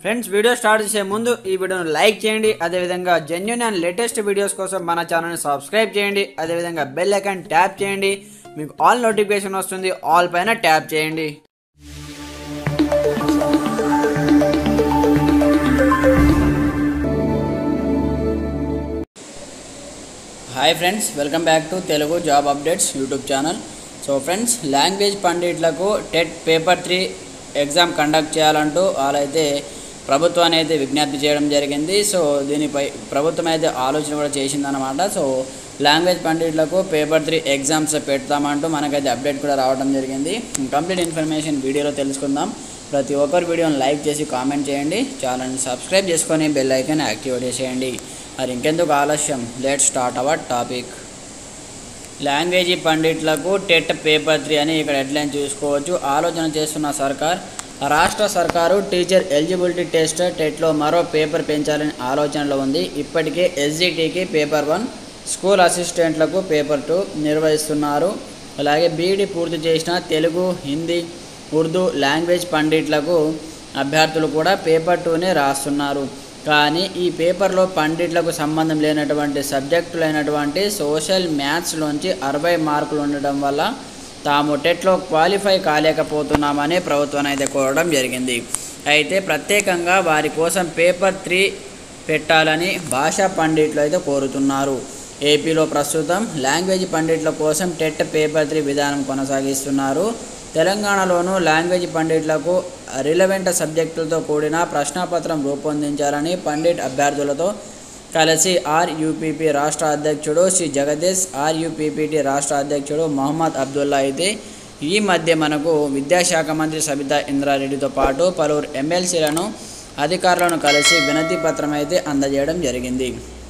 friends video start చేసే ముందు ఈ వీడియోను లైక్ చేయండి అదేవిధంగా జెన్యున్ అండ్ లేటెస్ట్ వీడియోస్ కోసం మన ఛానల్ని సబ్స్క్రైబ్ చేయండి అదేవిధంగా బెల్ ఐకాన్ ట్యాప్ చేయండి మీకు ఆల్ నోటిఫికేషన్ వస్తుంది ఆల్ పైన ట్యాప్ చేయండి hi friends welcome back to Telugu job updates YouTube channel so friends language పండిట్లకు TET paper three exam conduct చేయాలంటూ వాళ్ళైతే ప్రభుత్వాన్ని అయితే విజ్ఞప్తి చేయడం జరిగింది సో దీనిపై ప్రభుత్వం అయితే ఆలోచన కూడా చేసిందనమాట సో లాంగ్వేజ్ పండిట్లకు పేపర్ త్రీ ఎగ్జామ్స్ పెడతామంటూ మనకైతే అప్డేట్ కూడా రావడం జరిగింది కంప్లీట్ ఇన్ఫర్మేషన్ వీడియోలో తెలుసుకుందాం ప్రతి ఒక్కరు వీడియోని లైక్ చేసి కామెంట్ చేయండి ఛానల్ని సబ్స్క్రైబ్ చేసుకొని బెల్ ఐకాన్ యాక్టివేట్ చేసేయండి మరి ఇంకెందుకు ఆలస్యం లెట్ స్టార్ట్ అవర్ టాపిక్ లాంగ్వేజీ పండిట్లకు టెట్ పేపర్ త్రీ అని ఇక్కడ హెడ్లైన్ చూసుకోవచ్చు ఆలోచన చేస్తున్న సర్కార్ రాష్ట్ర సర్కారు టీచర్ ఎలిజిబిలిటీ టెస్ట్ టెట్లో మరో పేపర్ పెంచాలని ఆలోచనలో ఉంది ఇప్పటికే ఎస్జిటికి పేపర్ వన్ స్కూల్ అసిస్టెంట్లకు పేపర్ టూ నిర్వహిస్తున్నారు అలాగే బీఈడి పూర్తి చేసిన తెలుగు హిందీ ఉర్దూ లాంగ్వేజ్ పండిట్లకు అభ్యర్థులు కూడా పేపర్ టూనే రాస్తున్నారు కానీ ఈ పేపర్లో పండిట్లకు సంబంధం లేనటువంటి సబ్జెక్టులైనటువంటి సోషల్ మ్యాథ్స్లోంచి అరవై మార్కులు ఉండడం వల్ల తాము టెట్లో క్వాలిఫై కాలేకపోతున్నామని ప్రభుత్వం అయితే కోరడం జరిగింది అయితే ప్రత్యేకంగా వారి కోసం పేపర్ త్రీ పెట్టాలని భాషా పండిట్లు అయితే కోరుతున్నారు ఏపీలో ప్రస్తుతం లాంగ్వేజ్ పండిట్ల కోసం టెట్ పేపర్ త్రీ విధానం కొనసాగిస్తున్నారు తెలంగాణలోనూ లాంగ్వేజ్ పండిట్లకు రిలవెంట్ సబ్జెక్టులతో కూడిన ప్రశ్నాపత్రం రూపొందించాలని పండిట్ అభ్యర్థులతో కలిసి ఆర్యూపీపీ రాష్ట్ర అధ్యక్షుడు శ్రీ జగదీష్ ఆర్యూపీపీటీ రాష్ట్ర అధ్యక్షుడు మొహమ్మద్ అబ్దుల్లా అయితే ఈ మధ్య మనకు విద్యాశాఖ మంత్రి సబితా ఇంద్రారెడ్డితో పాటు పలువురు ఎమ్మెల్సీలను అధికారులను కలిసి వినతి పత్రం అయితే అందజేయడం జరిగింది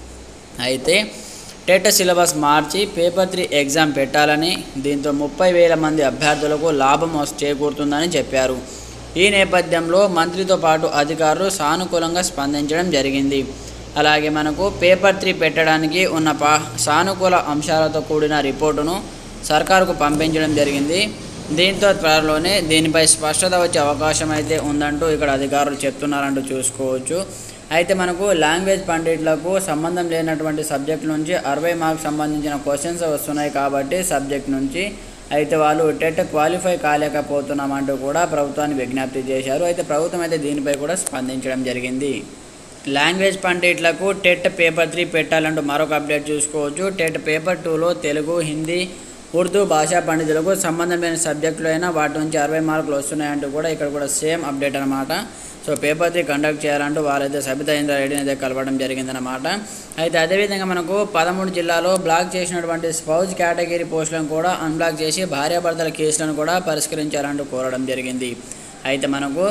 అయితే టెట్ సిలబస్ మార్చి పేపర్ త్రీ ఎగ్జామ్ పెట్టాలని దీంతో ముప్పై వేల మంది అభ్యర్థులకు లాభం వస్- చేకూరుతుందని చెప్పారు ఈ నేపథ్యంలో మంత్రితో పాటు అధికారులు సానుకూలంగా స్పందించడం జరిగింది అలాగే మనకు పేపర్ త్రీ పెట్టడానికి ఉన్న పా సానుకూల అంశాలతో కూడిన రిపోర్టును సర్కారుకు పంపించడం జరిగింది దీంతో త్వరలోనే దీనిపై స్పష్టత వచ్చే అవకాశం అయితే ఉందంటూ ఇక్కడ అధికారులు చెప్తున్నారంటూ చూసుకోవచ్చు అయితే మనకు లాంగ్వేజ్ పండిట్లకు సంబంధం లేనటువంటి సబ్జెక్ట్ నుంచి అరవై మార్క్స్ సంబంధించిన క్వశ్చన్స్ వస్తున్నాయి కాబట్టి సబ్జెక్ట్ నుంచి అయితే వాళ్ళు టెట్ క్వాలిఫై కాలేకపోతున్నామంటూ కూడా ప్రభుత్వాన్ని విజ్ఞప్తి చేశారు అయితే ప్రభుత్వం అయితే దీనిపై కూడా స్పందించడం జరిగింది లాంగ్వేజ్ పండిట్లకు టెట్ పేపర్ త్రీ పెట్టాలంటూ మరొక అప్డేట్ చూసుకోవచ్చు టెట్ పేపర్ టూలో తెలుగు హిందీ ఉర్దూ భాషా పండితులకు సంబంధం లేని సబ్జెక్టులు అయినా వాటి నుంచి అరవై మార్కులు వస్తున్నాయంటూ కూడా ఇక్కడ కూడా సేమ్ అప్డేట్ అనమాట సో పేపర్ త్రీ కండక్ట్ చేయాలంటూ వారైతే సబితా ఇంద్రారెడ్డిని అయితే కలవడం జరిగిందనమాట అయితే అదేవిధంగా మనకు పదమూడు జిల్లాలో బ్లాక్ చేసినటువంటి స్పౌజ్ కేటగిరీ పోస్టులను కూడా అన్బ్లాక్ చేసి భార్యాభర్తల కేసులను కూడా పరిష్కరించాలంటూ కోరడం జరిగింది అయితే మనకు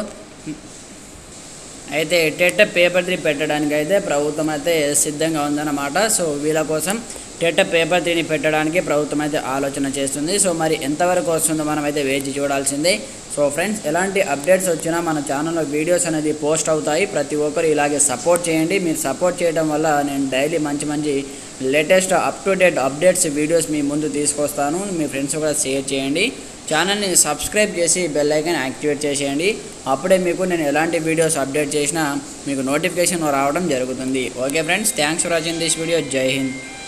అయితే టెట్ పేపర్ త్రీ పెట్టడానికి అయితే ప్రభుత్వం అయితే సిద్ధంగా ఉందన్నమాట సో వీళ్ళ కోసం టెట్ పేపర్ త్రీని పెట్టడానికి ప్రభుత్వం అయితే ఆలోచన చేస్తుంది సో మరి ఎంతవరకు వస్తుందో మనం అయితే వేచి చూడాల్సిందే సో ఫ్రెండ్స్ ఎలాంటి అప్డేట్స్ వచ్చినా మన ఛానల్లో వీడియోస్ అనేది పోస్ట్ అవుతాయి ప్రతి ఒక్కరు ఇలాగే సపోర్ట్ చేయండి మీరు సపోర్ట్ చేయడం వల్ల నేను డైలీ మంచి మంచి latest up to date updates videos మీ ముందు తీసుకొస్తాను మీ ఫ్రెండ్స్ కూడా షేర్ చేయండి ఛానల్ని సబ్స్క్రైబ్ చేసి బెల్ ఐకాన్ యాక్టివేట్ చేసేయండి అప్పుడే మీకు నేను ఎలాంటి వీడియోస్ అప్డేట్ చేసినా మీకు నోటిఫికేషన్ రావడం జరుగుతుంది okay friends thanks for watching this video జై హింద్